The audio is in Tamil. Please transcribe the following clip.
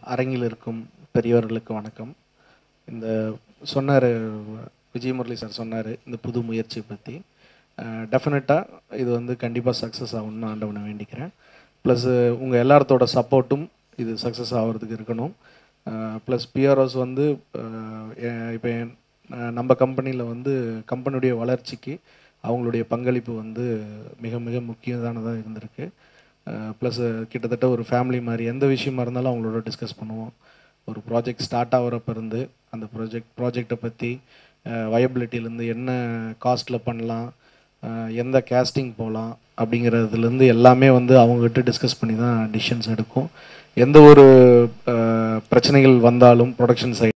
அரங்கில் இருக்கும் பெரியவர்களுக்கு வணக்கம் இந்த சொன்னார் விஜய் முரளி சார் சொன்னார் இந்த புது முயற்சியை பற்றி டெஃபினட்டாக இது வந்து கண்டிப்பாக சக்ஸஸ் ஆகணும்னு ஆண்டவனை வேண்டிக்கிறேன் ப்ளஸ் உங்கள் எல்லாத்தோட சப்போர்ட்டும் இது சக்ஸஸ் ஆகிறதுக்கு இருக்கணும் ப்ளஸ் பிஆர்ஓஸ் வந்து இப்போ நம்ம கம்பெனியில் வந்து கம்பெனியுடைய வளர்ச்சிக்கு அவங்களுடைய பங்களிப்பு வந்து மிக மிக முக்கியமானதாக இருந்திருக்கு ப்ளஸ் கிட்டத்தட்ட ஒரு ஃபேமிலி மாதிரி எந்த விஷயமா இருந்தாலும் அவங்களோட டிஸ்கஸ் பண்ணுவோம் ஒரு ப்ராஜெக்ட் ஸ்டார்ட் ஆகிறப்ப இருந்து அந்த ப்ராஜெக்ட் ப்ராஜெக்டை பற்றி வயபிலிட்டிலேருந்து என்ன காஸ்ட்டில் பண்ணலாம் அஹ் எந்த கேஸ்டிங் போகலாம் அப்படிங்கிறதுலேருந்து எல்லாமே வந்து அவங்ககிட்ட டிஸ்கஸ் பண்ணி தான் டிசிஷன்ஸ் எடுக்கும் எந்த ஒரு அஹ், பிரச்சனைகள் வந்தாலும் ப்ரொடக்ஷன் சைடு